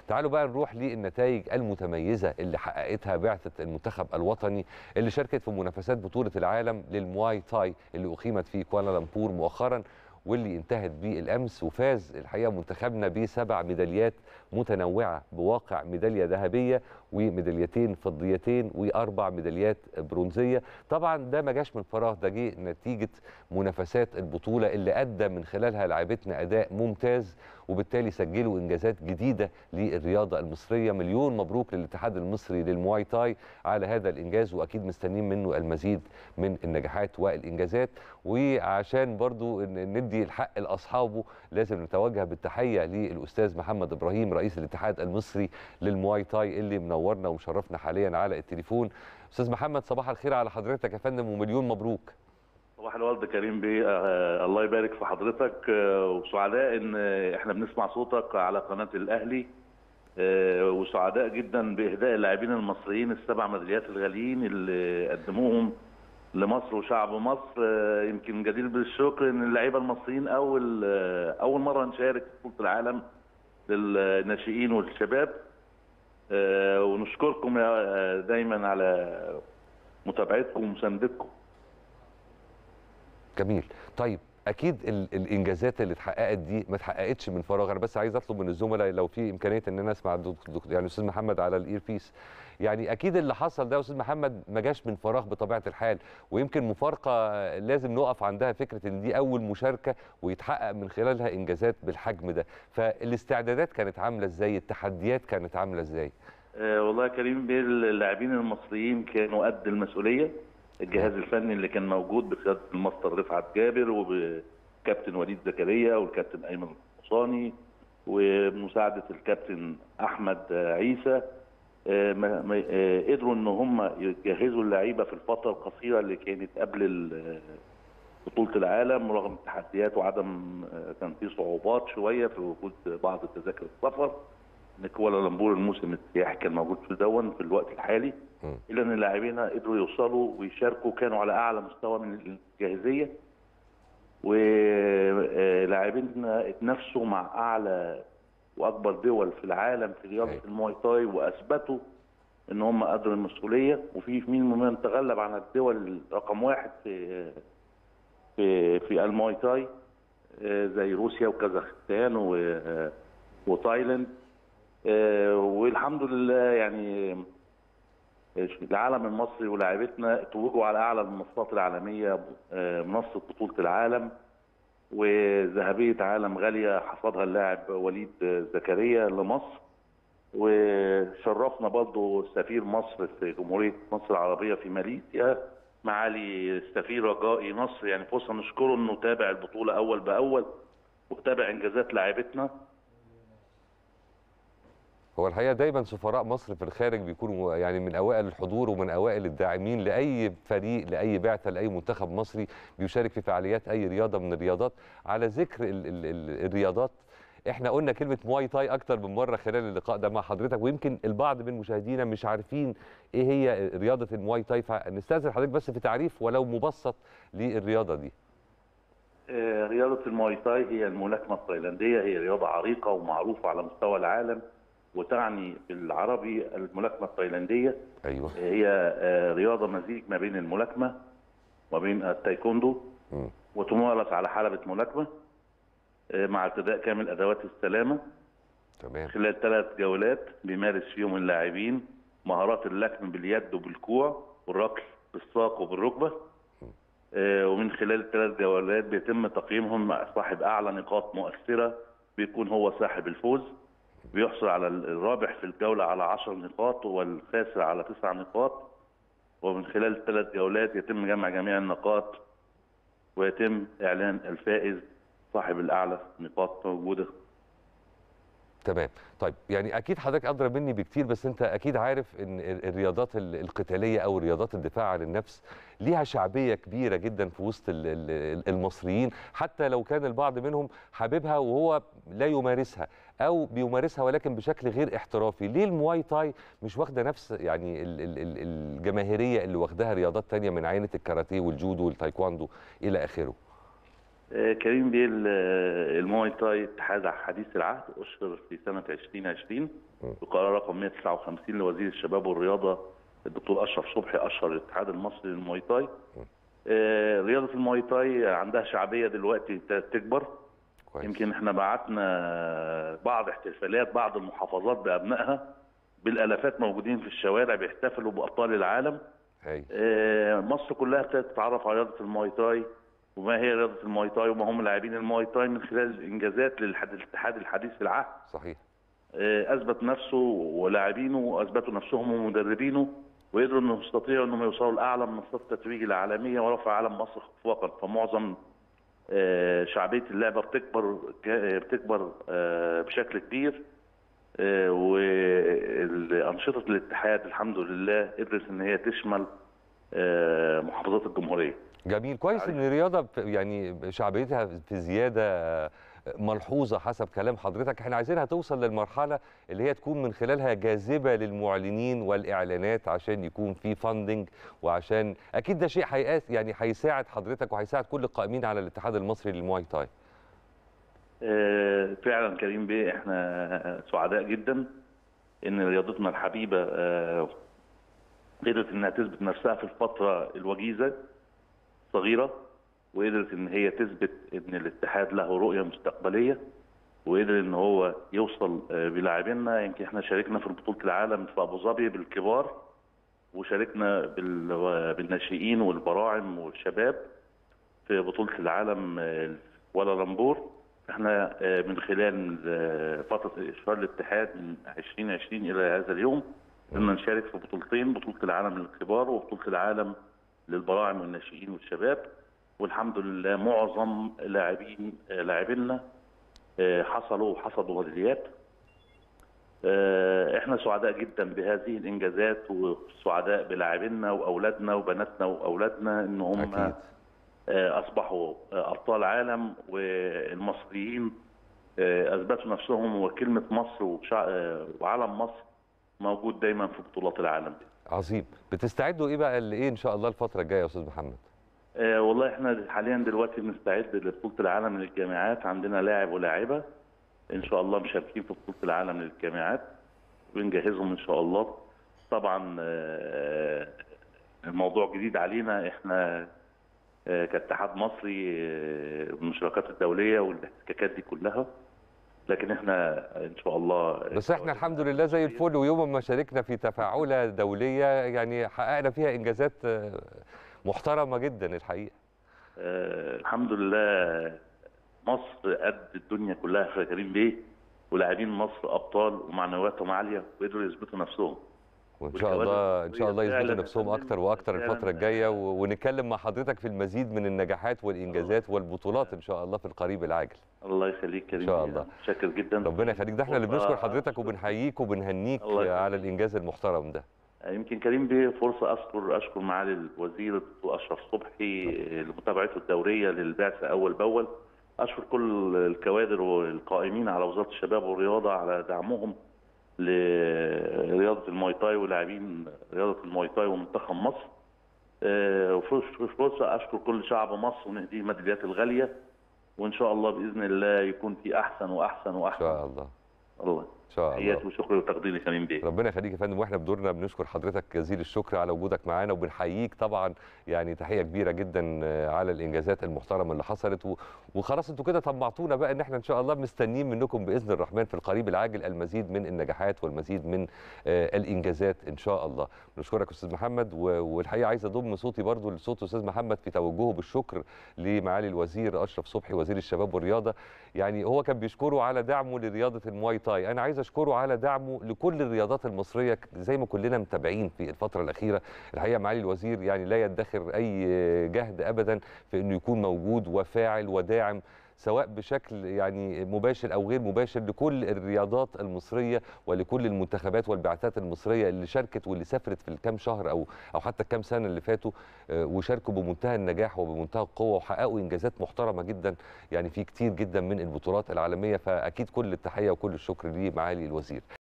تعالوا بقى نروح للنتائج المتميزه اللي حققتها بعثه المنتخب الوطني اللي شاركت في منافسات بطوله العالم للمواي تاي اللي اقيمت في كوالالمبور مؤخرا واللي انتهت بيه الامس وفاز الحقيقه منتخبنا بسبع ميداليات متنوعه بواقع ميداليه ذهبيه وميداليتين فضيتين واربع ميداليات برونزيه طبعا ده ما جاش من فراغ ده جه نتيجه منافسات البطوله اللي ادى من خلالها لاعبتنا اداء ممتاز وبالتالي سجلوا انجازات جديده للرياضه المصريه مليون مبروك للاتحاد المصري للمواي تاي على هذا الانجاز واكيد مستنيين منه المزيد من النجاحات والانجازات وعشان برضو ندي الحق لاصحابه لازم نتوجه بالتحيه للاستاذ محمد ابراهيم رئيس الاتحاد المصري للمواي تاي اللي منورنا ومشرفنا حاليا على التليفون استاذ محمد صباح الخير على حضرتك يا فندم ومليون مبروك صباح الورد كريم بيه آه الله يبارك في حضرتك آه وسعداء ان احنا بنسمع صوتك على قناه الاهلي آه وسعداء جدا باهداء اللاعبين المصريين السبع ميداليات الغاليين اللي قدموهم لمصر وشعب مصر آه يمكن جدير بالشكر ان اللعيبه المصريين اول آه اول مره نشارك في بطوله العالم للناشئين والشباب آه ونشكركم دايما على متابعتكم ومساندتكم جميل طيب اكيد الانجازات اللي اتحققت دي ما اتحققتش من فراغ انا بس عايز اطلب من الزملاء لو في امكانيه ان انا اسمع دكتور يعني استاذ محمد على الاير بيس يعني اكيد اللي حصل ده يا استاذ محمد ما جاش من فراغ بطبيعه الحال ويمكن مفارقه لازم نقف عندها فكره ان دي اول مشاركه ويتحقق من خلالها انجازات بالحجم ده فالاستعدادات كانت عامله ازاي التحديات كانت عامله ازاي أه والله يا كريم اللاعبين المصريين كانوا قد المسؤوليه الجهاز الفني اللي كان موجود بقياده الماستر رفعت جابر وبكابتن وليد زكريا والكابتن ايمن الحصاني ومساعده الكابتن احمد عيسى قدروا ان هم يجهزوا اللعيبه في الفتره القصيره اللي كانت قبل بطوله العالم رغم التحديات وعدم كان في صعوبات شويه في وجود بعض التذاكر السفر ان كوالالمبور الموسم السياحي كان موجود في دون في الوقت الحالي الا ان اللاعبين قدروا يوصلوا ويشاركوا كانوا على اعلى مستوى من الجاهزيه ولاعبيننا اتنافسوا مع اعلى واكبر دول في العالم في رياضه المواي تاي واثبتوا ان هم قدروا المسؤوليه وفي مين من تغلب عن الدول رقم واحد في في في المواي تاي زي روسيا وكازاخستان وتايلاند والحمد لله يعني العالم المصري ولاعيبتنا توجوا على اعلى المنصات العالميه منصه بطوله العالم وذهبيه عالم غاليه حصدها اللاعب وليد زكريا لمصر وشرفنا برضه سفير مصر في جمهوريه مصر العربيه في ماليزيا معالي السفير رجائي نصر يعني فرصه نشكره انه تابع البطوله اول باول وتابع انجازات لاعيبتنا هو الحقيقه دايما سفراء مصر في الخارج بيكونوا يعني من اوائل الحضور ومن اوائل الداعمين لاي فريق لاي بعثه لاي منتخب مصري بيشارك في فعاليات اي رياضه من الرياضات على ذكر ال ال ال الرياضات احنا قلنا كلمه مواي تاي اكتر من مره خلال اللقاء ده مع حضرتك ويمكن البعض من مشاهدينا مش عارفين ايه هي رياضه المواي تاي فنستاذن حضرتك بس في تعريف ولو مبسط للرياضه دي آه رياضه المواي تاي هي الملاكمه التايلانديه هي رياضه عريقه ومعروفه على مستوى العالم وتعني بالعربي الملاكمه التايلانديه ايوه هي رياضه مزيج ما بين الملاكمه وبين التايكوندو م. وتمارس على حلبه ملاكمه مع ارتداء كامل ادوات السلامه تمام خلال ثلاث جولات بيمارس فيهم اللاعبين مهارات اللكم باليد وبالكوع والركل بالساق وبالركبه ومن خلال الثلاث جولات بيتم تقييمهم صاحب اعلى نقاط مؤثره بيكون هو صاحب الفوز بيحصل على الرابح في الجولة على 10 نقاط والخاسر على 9 نقاط ومن خلال الثلاث جولات يتم جمع جميع النقاط ويتم إعلان الفائز صاحب الأعلى نقاط موجودة تمام طيب يعني اكيد حضرتك ادرى مني بكتير بس انت اكيد عارف ان الرياضات القتاليه او رياضات الدفاع عن النفس ليها شعبيه كبيره جدا في وسط المصريين حتى لو كان البعض منهم حاببها وهو لا يمارسها او بيمارسها ولكن بشكل غير احترافي ليه المواي تاي مش واخده نفس يعني الجماهيريه اللي واخداها رياضات تانية من عينه الكاراتيه والجودو والتايكواندو الى اخره آه، كريم بيه ال- المواي تاي اتحاد حديث العهد أشهر في سنة 2020 بقرار رقم 159 لوزير الشباب والرياضة الدكتور أشرف صبحي أشهر الاتحاد المصري للمواي تاي آه، رياضة المواي تاي عندها شعبية دلوقتي ت- تكبر كويس يمكن احنا بعتنا بعض احتفالات بعض المحافظات بأبنائها بالالافات موجودين في الشوارع بيحتفلوا بابطال العالم هاي آه، مصر كلها ابتدت تتعرف على رياضه المواي تاي وما هي رياضه المواي تاي وما هم لاعبين المواي تاي من خلال الانجازات للاتحاد الحديث في العهد صحيح آه، اثبت نفسه ولاعبينه اثبتوا نفسهم ومدربينه وقدروا انهم يستطيعوا انهم يوصلوا لاعلى منصات التتويج العالميه ورفع علم مصر خطوه فمعظم آه، شعبيه اللعبه بتكبر جا- بتكبر آه، بشكل كبير آه، والانشطه الاتحاد الحمد لله قدرت ان هي تشمل آه، محافظات الجمهوريه جميل كويس ان الرياضه ب- يعني شعبيتها في زياده ملحوظه حسب كلام حضرتك احنا عايزينها توصل للمرحله اللي هي تكون من خلالها جاذبه للمعلنين والاعلانات عشان يكون في فاندنج وعشان اكيد ده شيء هيقاس يعني هيساعد حضرتك وهيساعد كل القائمين على الاتحاد المصري للمواي تاي آه، فعلا كريم بيه احنا سعداء جدا ان رياضتنا الحبيبه آه، قدرت انها تثبت نفسها في الفتره الوجيزه صغيره وقدرت ان هي تثبت ان الاتحاد له رؤيه مستقبليه وقدر ان هو يوصل آه، بلاعبينا يمكن احنا شاركنا في بطوله العالم في ابو ظبي بالكبار وشاركنا بال- بالناشئين والبراعم والشباب في بطوله العالم آه، كوالالمبور احنا آه، من خلال آه، فتره اشهار الاتحاد من 2020 الى هذا اليوم قدرنا نشارك في بطولتين بطوله العالم للكبار وبطوله العالم للبراعم والناشئين والشباب والحمد لله معظم لاعبين آه، لاعبينا آه، حصلوا حصدوا ميداليات آه، احنا سعداء جدا بهذه الانجازات وسعداء بلاعبينا واولادنا وبناتنا واولادنا ان هم اكيد آه، اصبحوا آه، ابطال عالم والمصريين آه، اثبتوا نفسهم وكلمه مصر وشع- آه، وعلم مصر موجود دايما في بطولات العالم دي. عظيم بتستعدوا ايه بقى لايه ان شاء الله الفتره الجايه يا استاذ محمد آه، والله احنا حاليا دلوقتي بنستعد لبطوله العالم للجامعات عندنا لاعب ولاعبه ان شاء الله مشاركين في بطوله العالم للجامعات بنجهزهم ان شاء الله طبعا آه، الموضوع جديد علينا احنا آه، كاتحاد مصري آه، بالمشاركات الدوليه والاحتكاكات دي كلها لكن احنا ان شاء الله بس احنا الحمد لله زي الفل ويوم ما شاركنا في تفاعله دوليه يعني حققنا فيها انجازات آه، محترمه جدا الحقيقه آه، الحمد لله مصر قد الدنيا كلها في كريم بيه ولاعبين مصر ابطال ومعنوياتهم عاليه وقدروا يثبتوا نفسهم وان شاء والكوادر الله ان شاء الله المصرية يثبتوا فعلاً نفسهم فعلاً اكتر واكتر فعلاً الفتره الجايه و- ونتكلم مع حضرتك في المزيد من النجاحات والانجازات والبطولات ان شاء الله في القريب العاجل الله يخليك كريم إن شاء بيه. الله. شاكر جدا ربنا يخليك ده احنا اللي بنشكر فرصة حضرتك أشكر- وبنحييك وبنهنيك الله يخليك. على الانجاز المحترم ده يمكن كريم بيه فرصه اذكر اشكر معالي الوزير الدكتور اشرف صبحي لمتابعته الدوريه للبعثه اول باول اشكر كل الكوادر والقائمين على وزاره الشباب والرياضه على دعمهم لرياضه المواي تاي ولاعبين رياضه المواي تاي ومنتخب مصر آه، وفرص- فرصه اشكر كل شعب مصر ونهديه الميداليات الغاليه وان شاء الله باذن الله يكون في احسن واحسن ان واحسن شاء الله الله ان شاء الله تحياتي وشكري وتقديري كريم بيه ربنا يخليك يا فندم واحنا بدورنا بنشكر حضرتك جزيل الشكر على وجودك معانا وبنحييك طبعا يعني تحيه كبيره جدا آه، على الانجازات المحترمه اللي حصلت و- وخلاص انتوا كده طمعتونا بقى ان احنا ان شاء الله مستنيين منكم باذن الرحمن في القريب العاجل المزيد من النجاحات والمزيد من آه، الانجازات ان شاء الله بنشكرك استاذ محمد و- والحقيقه عايز اضم صوتي برضو لصوت استاذ محمد في توجهه بالشكر لمعالي الوزير اشرف صبحي وزير الشباب والرياضه يعني هو كان بيشكره على دعمه لرياضه المواي تاي انا عايز اشكره على دعمه لكل الرياضات المصريه زي ما كلنا متابعين في الفتره الاخيره الحقيقه معالي الوزير يعني لا يدخر اي جهد ابدا في انه يكون موجود وفاعل وداعم سواء بشكل يعني مباشر او غير مباشر لكل الرياضات المصريه ولكل المنتخبات والبعثات المصريه اللي شاركت واللي سافرت في الكام شهر او او حتى الكام سنه اللي فاتوا آه، وشاركوا بمنتهى النجاح وبمنتهى القوه وحققوا انجازات محترمه جدا يعني في كتير جدا من البطولات العالميه فاكيد كل التحيه وكل الشكر ليه معالي الوزير